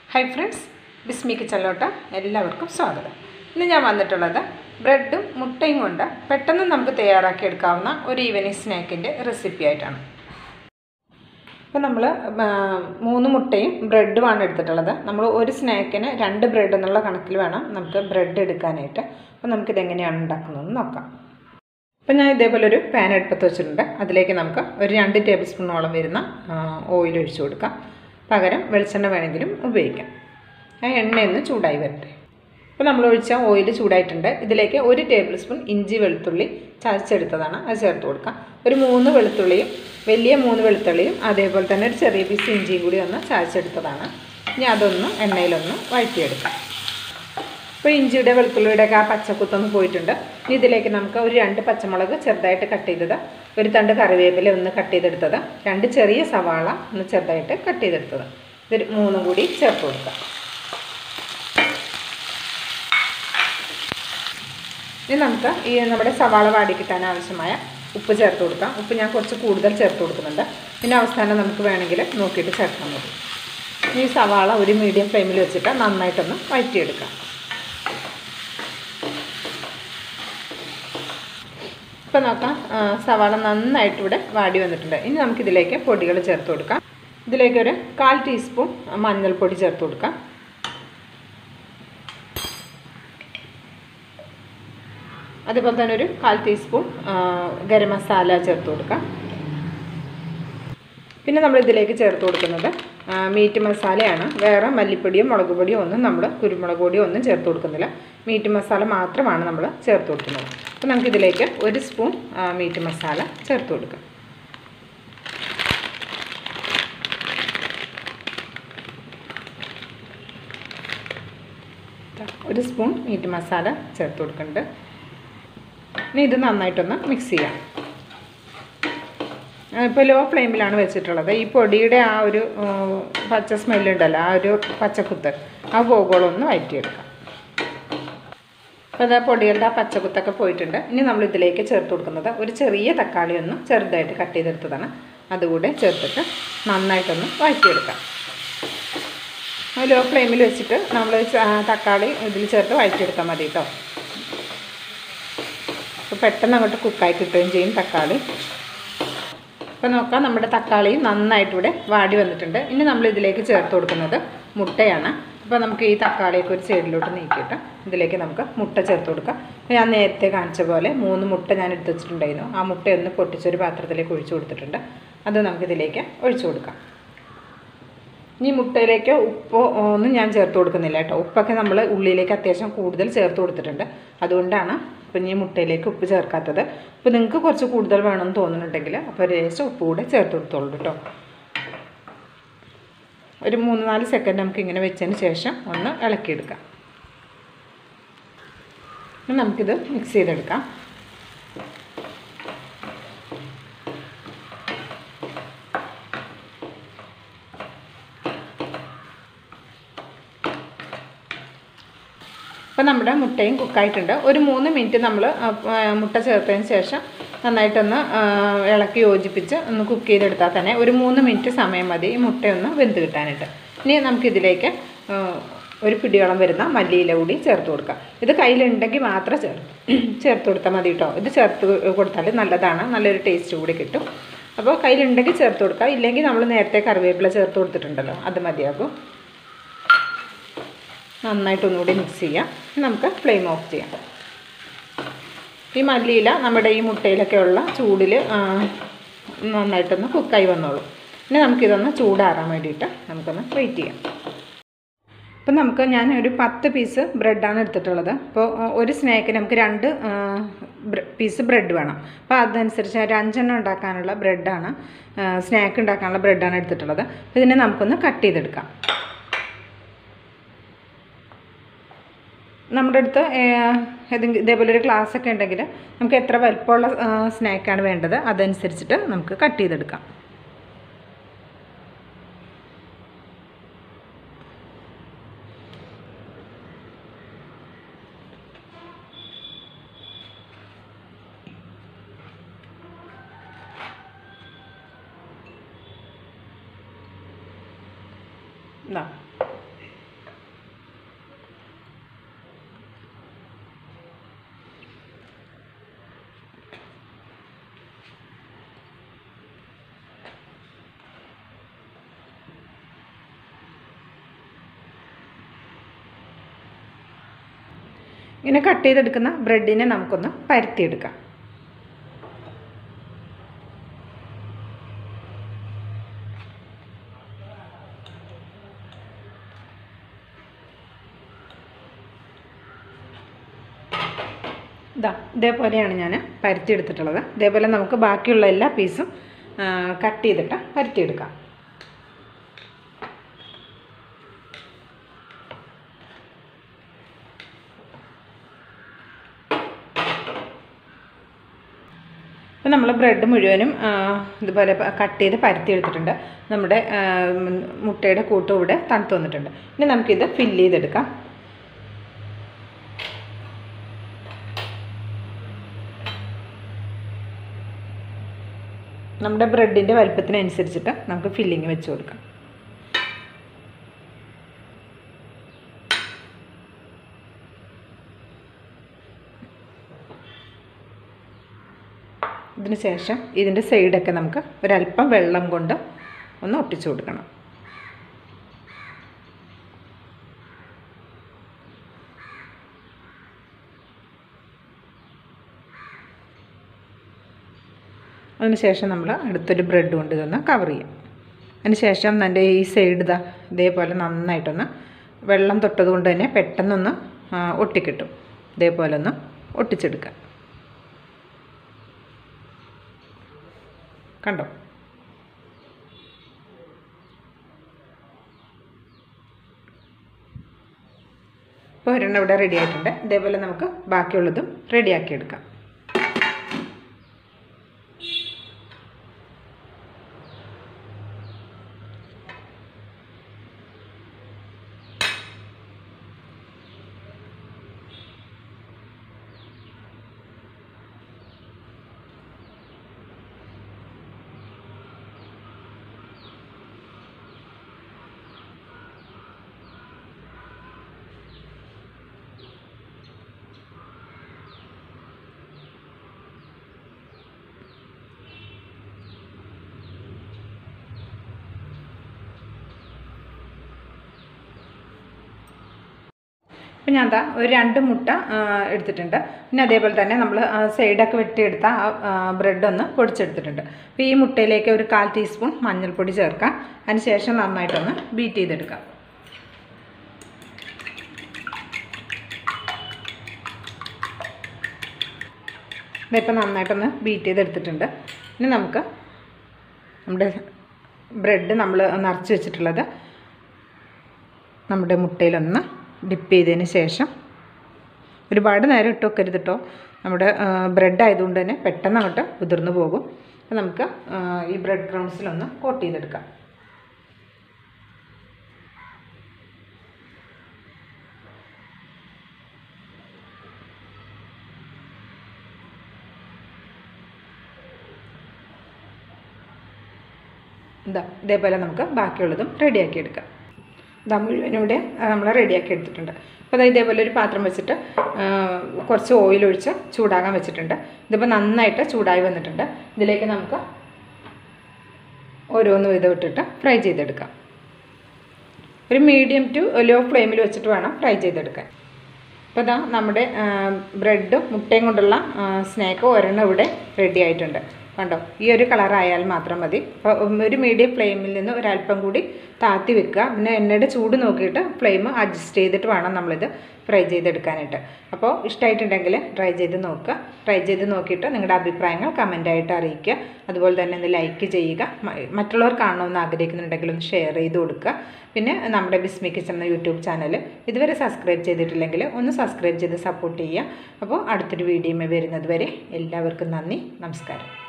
hi friends ബിസ്മി കിച്ചണിലോട്ട് എല്ലാവർക്കും സ്വാഗതം ഇന്ന് ഞാൻ വന്നിട്ടുള്ളത് ബ്രെഡും മുട്ടയും കൊണ്ട് പെട്ടെന്ന് നമുക്ക് തയ്യാറാക്കി എടുക്കാവുന്ന ഒരു ഈവനിങ് സ്നാക്കിൻ്റെ റെസിപ്പി ആയിട്ടാണ് ഇപ്പോൾ നമ്മൾ മൂന്ന് മുട്ടയും ബ്രെഡുമാണ് എടുത്തിട്ടുള്ളത് നമ്മൾ ഒരു സ്നാക്കിന് രണ്ട് ബ്രെഡ് എന്നുള്ള കണക്കിൽ വേണം നമുക്ക് ബ്രെഡ് എടുക്കാനായിട്ട് അപ്പോൾ നമുക്കിതെങ്ങനെയാണ് ഉണ്ടാക്കുന്നതെന്ന് നോക്കാം അപ്പോൾ ഞാൻ ഇതേപോലെ ഒരു പാൻ എടുപ്പത്ത് വെച്ചിട്ടുണ്ട് അതിലേക്ക് നമുക്ക് ഒരു രണ്ട് ടേബിൾ സ്പൂണോളം വരുന്ന ഓയിൽ ഒഴിച്ചു കൊടുക്കാം പകരം വെളിച്ചെണ്ണ വേണമെങ്കിലും ഉപയോഗിക്കാം ആ എണ്ണയൊന്ന് ചൂടായി വരട്ടെ അപ്പോൾ നമ്മൾ ഒഴിച്ച ഓയിൽ ചൂടായിട്ടുണ്ട് ഇതിലേക്ക് ഒരു ടേബിൾ സ്പൂൺ ഇഞ്ചി വെളുത്തുള്ളി ചതച്ചെടുത്തതാണ് അത് ചേർത്ത് കൊടുക്കാം ഒരു മൂന്ന് വെളുത്തുള്ളിയും വലിയ മൂന്ന് വെളുത്തുള്ളിയും അതേപോലെ തന്നെ ഒരു ചെറിയ പീസ് ഇഞ്ചിയും കൂടി ഒന്ന് ചതച്ചെടുത്തതാണ് ഇനി അതൊന്ന് എണ്ണയിലൊന്ന് വഴറ്റിയെടുക്കാം ഇപ്പോൾ ഇഞ്ചിയുടെ വെളുത്തുള്ളിയുടെ ഒക്കെ ആ പച്ചക്കുത്തൊന്ന് പോയിട്ടുണ്ട് ഇനി ഇതിലേക്ക് നമുക്ക് ഒരു രണ്ട് പച്ചമുളക് ചെറുതായിട്ട് കട്ട് ചെയ്തത് ഒരു തണ്ട് കറിവേപ്പില ഒന്ന് കട്ട് ചെയ്തെടുത്തത് രണ്ട് ചെറിയ സവാള ഒന്ന് ചെറുതായിട്ട് കട്ട് ചെയ്തെടുത്തത് ഇത് മൂന്നും കൂടി ചേർത്ത് കൊടുക്കാം ഇനി നമുക്ക് ഈ നമ്മുടെ സവാള വാടി കിട്ടാൻ ആവശ്യമായ ഉപ്പ് ചേർത്ത് കൊടുക്കാം ഉപ്പ് ഞാൻ കുറച്ച് കൂടുതൽ ചേർത്ത് കൊടുക്കുന്നുണ്ട് പിന്നെ അവസാനം നമുക്ക് വേണമെങ്കിൽ നോക്കിയിട്ട് ചേർക്കാൻ മതി ഈ സവാള ഒരു മീഡിയം ഫ്ലെയിമിൽ വെച്ചിട്ട് നന്നായിട്ടൊന്ന് വഴറ്റിയെടുക്കാം ഇപ്പം നോക്കാം സവാള നന്നായിട്ട് ഇവിടെ വാടി വന്നിട്ടുണ്ട് ഇനി നമുക്കിതിലേക്ക് പൊടികൾ ചേർത്ത് കൊടുക്കാം ഇതിലേക്കൊരു കാൽ ടീസ്പൂൺ മഞ്ഞൾപ്പൊടി ചേർത്ത് കൊടുക്കാം അതുപോലെ തന്നെ ഒരു കാൽ ടീസ്പൂൺ ഗരം മസാല ചേർത്ത് കൊടുക്കാം പിന്നെ നമ്മൾ ഇതിലേക്ക് ചേർത്ത് കൊടുക്കുന്നത് മീറ്റ് മസാലയാണ് വേറെ മല്ലിപ്പൊടിയോ മുളക് പൊടിയോ ഒന്നും നമ്മൾ കുരുമുളക് പൊടിയോ ഒന്നും ചേർത്ത് കൊടുക്കുന്നില്ല മീറ്റ് മസാല മാത്രമാണ് നമ്മൾ ചേർത്ത് കൊടുക്കുന്നത് അപ്പോൾ നമുക്കിതിലേക്ക് ഒരു സ്പൂൺ മീറ്റ് മസാല ചേർത്ത് കൊടുക്കാം ഒരു സ്പൂൺ മീറ്റ് മസാല ചേർത്ത് കൊടുക്കുന്നുണ്ട് ഇനി ഇത് നന്നായിട്ടൊന്ന് മിക്സ് ചെയ്യാം ഇപ്പോൾ ലോ ഫ്ലെയിമിലാണ് വെച്ചിട്ടുള്ളത് ഈ പൊടിയുടെ ആ ഒരു പച്ച സ്മെല്ലുണ്ടല്ലോ ആ ഒരു പച്ചക്കുത്ത് ആ പോകുകളൊന്ന് വഴറ്റിയെടുക്കാം അപ്പോൾ അത് പൊടികളുടെ ആ പച്ചക്കുത്തൊക്കെ പോയിട്ടുണ്ട് ഇനി നമ്മൾ ഇതിലേക്ക് ചേർത്ത് കൊടുക്കുന്നത് ഒരു ചെറിയ തക്കാളി ഒന്ന് ചെറുതായിട്ട് കട്ട് ചെയ്തെടുത്തതാണ് അതുകൂടെ ചേർത്തിട്ട് നന്നായിട്ടൊന്ന് വഴറ്റിയെടുക്കാം ലോ ഫ്ലെയിമിൽ വെച്ചിട്ട് നമ്മൾ തക്കാളി ഇതിൽ ചേർത്ത് വഴറ്റിയെടുത്താൽ മതി കേട്ടോ അപ്പോൾ പെട്ടെന്ന് അങ്ങോട്ട് കുക്കായി കിട്ടുകയും ചെയ്യും തക്കാളി അപ്പോൾ നോക്കാം നമ്മുടെ തക്കാളി നന്നായിട്ട് ഇവിടെ വാടി വന്നിട്ടുണ്ട് ഇനി നമ്മൾ ഇതിലേക്ക് ചേർത്ത് കൊടുക്കുന്നത് മുട്ടയാണ് അപ്പോൾ നമുക്ക് ഈ തക്കാളിയൊക്കെ ഒരു സൈഡിലോട്ട് നീക്കിയിട്ട് ഇതിലേക്ക് നമുക്ക് മുട്ട ചേർത്ത് കൊടുക്കാം ഞാൻ നേരത്തെ കാണിച്ച പോലെ മൂന്ന് മുട്ട ഞാൻ എടുത്ത് വെച്ചിട്ടുണ്ടായിരുന്നു ആ മുട്ടയൊന്ന് പൊട്ടിച്ചൊരു പാത്രത്തിലേക്ക് ഒഴിച്ചു കൊടുത്തിട്ടുണ്ട് അത് നമുക്കിതിലേക്ക് ഒഴിച്ചു കൊടുക്കാം ഇനി മുട്ടയിലേക്ക് ഉപ്പോ ഒന്നും ഞാൻ ചേർത്ത് കൊടുക്കുന്നില്ല കേട്ടോ ഉപ്പൊക്കെ നമ്മൾ ഉള്ളിലേക്ക് അത്യാവശ്യം കൂടുതൽ ചേർത്ത് കൊടുത്തിട്ടുണ്ട് അതുകൊണ്ടാണ് ഇപ്പം ഇനി മുട്ടയിലേക്ക് ഉപ്പ് ചേർക്കാത്തത് ഇപ്പോൾ നിങ്ങൾക്ക് കുറച്ച് കൂടുതൽ വേണമെന്ന് തോന്നുന്നുണ്ടെങ്കിൽ അപ്പോൾ ഒരു ലേശം ഉപ്പ് കൂടെ ചേർത്ത് കൊടുത്തോളൂ കേട്ടോ ഒരു മൂന്ന് നാല് സെക്കൻഡ് നമുക്ക് ഇങ്ങനെ വെച്ചതിന് ശേഷം ഒന്ന് ഇളക്കിയെടുക്കാം നമുക്കിത് മിക്സ് ചെയ്തെടുക്കാം അപ്പോൾ നമ്മുടെ മുട്ടയും കുക്കായിട്ടുണ്ട് ഒരു മൂന്ന് മിനിറ്റ് നമ്മൾ മുട്ട ചേർത്തതിന് ശേഷം നന്നായിട്ടൊന്ന് ഇളക്കി യോജിപ്പിച്ച് ഒന്ന് കുക്ക് ചെയ്തെടുത്താൽ തന്നെ ഒരു മൂന്ന് മിനിറ്റ് സമയം മതി ഈ മുട്ടയൊന്ന് വെന്ത് കിട്ടാനായിട്ട് ഇനി നമുക്കിതിലേക്ക് ഒരു പിടിയോളം വരുന്ന മല്ലിയില കൂടി ചേർത്ത് കൊടുക്കാം ഇത് കയ്യിലുണ്ടെങ്കിൽ മാത്രം ചേർത്ത് ചേർത്ത് കൊടുത്താൽ മതി കേട്ടോ ഇത് ചേർത്ത് കൊടുത്താൽ നല്ലതാണ് നല്ലൊരു ടേസ്റ്റ് കൂടി കിട്ടും അപ്പോൾ കയ്യിലുണ്ടെങ്കിൽ ചേർത്ത് കൊടുക്കുക ഇല്ലെങ്കിൽ നമ്മൾ നേരത്തെ കറിവേപ്പില ചേർത്ത് കൊടുത്തിട്ടുണ്ടല്ലോ അത് മതിയാകും നന്നായിട്ടൊന്നുകൂടി മിക്സ് ചെയ്യാം നമുക്ക് ഫ്ലെയിം ഓഫ് ചെയ്യാം ഈ മല്ലിയില നമ്മുടെ ഈ മുട്ടയിലൊക്കെ ഉള്ള ചൂടിൽ നന്നായിട്ടൊന്ന് കുക്കായി വന്നോളൂ ഇനി നമുക്കിതൊന്ന് ചൂടാറാൻ വേണ്ടിയിട്ട് നമുക്കൊന്ന് വെയിറ്റ് ചെയ്യാം ഇപ്പം നമുക്ക് ഞാൻ ഒരു പത്ത് പീസ് ബ്രെഡാണ് എടുത്തിട്ടുള്ളത് അപ്പോൾ ഒരു സ്നാക്കിന് നമുക്ക് രണ്ട് പീസ് ബ്രെഡ് വേണം അപ്പോൾ അതനുസരിച്ച് ഒരു അഞ്ചെണ്ണം ഉണ്ടാക്കാനുള്ള ബ്രെഡാണ് സ്നാക്ക് ഉണ്ടാക്കാനുള്ള ബ്രെഡാണ് എടുത്തിട്ടുള്ളത് അപ്പോൾ ഇതിനെ നമുക്കൊന്ന് കട്ട് ചെയ്തെടുക്കാം നമ്മുടെ അടുത്ത് ഏതെങ്കിലും ഇതേപോലെ ഒരു ക്ലാസ് ഒക്കെ ഉണ്ടെങ്കിൽ നമുക്ക് എത്ര വലുപ്പമുള്ള സ്നാക്കാണ് വേണ്ടത് അതനുസരിച്ചിട്ട് നമുക്ക് കട്ട് ചെയ്തെടുക്കാം ഇതാ ഇങ്ങനെ കട്ട് ചെയ്തെടുക്കുന്ന ബ്രെഡിനെ നമുക്കൊന്ന് പരത്തിയെടുക്കാം ഇതാ ഇതേപോലെയാണ് ഞാൻ പരത്തിയെടുത്തിട്ടുള്ളത് ഇതേപോലെ നമുക്ക് ബാക്കിയുള്ള എല്ലാ പീസും കട്ട് ചെയ്തിട്ട് പരത്തിയെടുക്കാം അപ്പോൾ നമ്മൾ ബ്രെഡ് മുഴുവനും ഇതുപോലെ കട്ട് ചെയ്ത് പരത്തി എടുത്തിട്ടുണ്ട് നമ്മുടെ മുട്ടയുടെ കൂട്ടും ഇവിടെ തണുത്ത് വന്നിട്ടുണ്ട് ഇനി നമുക്കിത് ഫില്ല് ചെയ്തെടുക്കാം നമ്മുടെ ബ്രെഡിൻ്റെ വലുപ്പത്തിനനുസരിച്ചിട്ട് നമുക്ക് ഫില്ലിങ് വെച്ച് കൊടുക്കാം ഇതിന് ശേഷം ഇതിൻ്റെ സൈഡൊക്കെ നമുക്ക് ഒരല്പം വെള്ളം കൊണ്ട് ഒന്ന് ഒട്ടിച്ചു കൊടുക്കണം അതിന് ശേഷം നമ്മൾ അടുത്തൊരു ബ്രെഡ് കൊണ്ട് ഇതൊന്ന് കവർ ചെയ്യും അതിന് ശേഷം എൻ്റെ ഈ സൈഡ് ഇതാ ഇതേപോലെ നന്നായിട്ടൊന്ന് വെള്ളം തൊട്ടത് കൊണ്ട് തന്നെ പെട്ടെന്നൊന്ന് ഒട്ടിക്കിട്ടും ഇതേപോലെ ഒന്ന് ഒട്ടിച്ചെടുക്കുക കണ്ടോ ഇപ്പോൾ ഒരെണ്ണം ഇവിടെ റെഡി ആയിട്ടുണ്ട് ഇതേപോലെ നമുക്ക് ബാക്കിയുള്ളതും റെഡിയാക്കി എടുക്കാം അപ്പം ഞാൻ എന്താ ഒരു രണ്ട് മുട്ട എടുത്തിട്ടുണ്ട് പിന്നെ അതേപോലെ തന്നെ നമ്മൾ സൈഡൊക്കെ വെട്ടിയെടുത്ത ആ ബ്രെഡ് ഒന്ന് പൊടിച്ചെടുത്തിട്ടുണ്ട് അപ്പോൾ ഈ മുട്ടയിലേക്ക് ഒരു കാൽ ടീസ്പൂൺ മഞ്ഞൾപ്പൊടി ചേർക്കാം അതിന് ശേഷം നന്നായിട്ടൊന്ന് ബീറ്റ് ചെയ്തെടുക്കാം ഇതിപ്പോൾ നന്നായിട്ടൊന്ന് ബീറ്റ് ചെയ്തെടുത്തിട്ടുണ്ട് ഇനി നമുക്ക് നമ്മുടെ ബ്രെഡ് നമ്മൾ നിറച്ച് വെച്ചിട്ടുള്ളത് നമ്മുടെ മുട്ടയിലൊന്ന് ഡിപ്പ് ചെയ്തതിന് ശേഷം ഒരുപാട് നേരം ഇട്ട് വെക്കരുത് കേട്ടോ നമ്മുടെ ബ്രെഡ് ആയതുകൊണ്ട് തന്നെ പെട്ടെന്ന് അങ്ങോട്ട് ഉതിർന്നു പോകും അപ്പോൾ നമുക്ക് ഈ ബ്രെഡ് ക്രൗൺസിലൊന്ന് കോട്ട് ചെയ്തെടുക്കാം ഇതാ ഇതേപോലെ നമുക്ക് ബാക്കിയുള്ളതും റെഡിയാക്കി എടുക്കാം ഇതാ മുഴുവനും ഇവിടെ നമ്മൾ റെഡിയാക്കി എടുത്തിട്ടുണ്ട് അപ്പോൾ അതായത് ഇതേപോലെ ഒരു പാത്രം വെച്ചിട്ട് കുറച്ച് ഓയിൽ ഒഴിച്ച് ചൂടാകാൻ വെച്ചിട്ടുണ്ട് ഇതിപ്പോൾ നന്നായിട്ട് ചൂടായി വന്നിട്ടുണ്ട് ഇതിലേക്ക് നമുക്ക് ഓരോന്ന് വീതം ഇട്ടിട്ട് ഫ്രൈ ചെയ്തെടുക്കാം ഒരു മീഡിയം ടു ലോ ഫ്ലെയിമിൽ വെച്ചിട്ട് വേണം ഫ്രൈ ചെയ്തെടുക്കാൻ അപ്പോൾ ഇതാ നമ്മുടെ ബ്രെഡും മുട്ടയും കൊണ്ടുള്ള സ്നാക്ക് ഒരെണ്ണം ഇവിടെ റെഡി ആയിട്ടുണ്ട് കണ്ടോ ഈ ഒരു കളറായാൽ മാത്രം മതി അപ്പോൾ ഒരു മീഡിയം ഫ്ലെയിമിൽ നിന്ന് ഒരല്പം കൂടി താത്തി വെക്കുക പിന്നെ എണ്ണയുടെ ചൂട് നോക്കിയിട്ട് ഫ്ലെയിം അഡ്ജസ്റ്റ് ചെയ്തിട്ട് വേണം നമ്മളിത് ഫ്രൈ ചെയ്തെടുക്കാനായിട്ട് അപ്പോൾ ഇഷ്ടമായിട്ടുണ്ടെങ്കിൽ ട്രൈ ചെയ്ത് നോക്കുക ട്രൈ ചെയ്ത് നോക്കിയിട്ട് നിങ്ങളുടെ അഭിപ്രായങ്ങൾ കമൻ്റായിട്ട് അറിയിക്കുക അതുപോലെ തന്നെ ഒന്ന് ലൈക്ക് ചെയ്യുക മറ്റുള്ളവർ കാണണമെന്ന് ആഗ്രഹിക്കുന്നുണ്ടെങ്കിൽ ഒന്ന് ഷെയർ ചെയ്ത് കൊടുക്കുക പിന്നെ നമ്മുടെ ബിസ്മി കിച്ചൺ എന്ന യൂട്യൂബ് ചാനൽ ഇതുവരെ സബ്സ്ക്രൈബ് ചെയ്തിട്ടില്ലെങ്കിൽ ഒന്ന് സബ്സ്ക്രൈബ് ചെയ്ത് സപ്പോർട്ട് ചെയ്യുക അപ്പോൾ അടുത്തൊരു വീഡിയോ വരുന്നത് വരെ എല്ലാവർക്കും നന്ദി നമസ്കാരം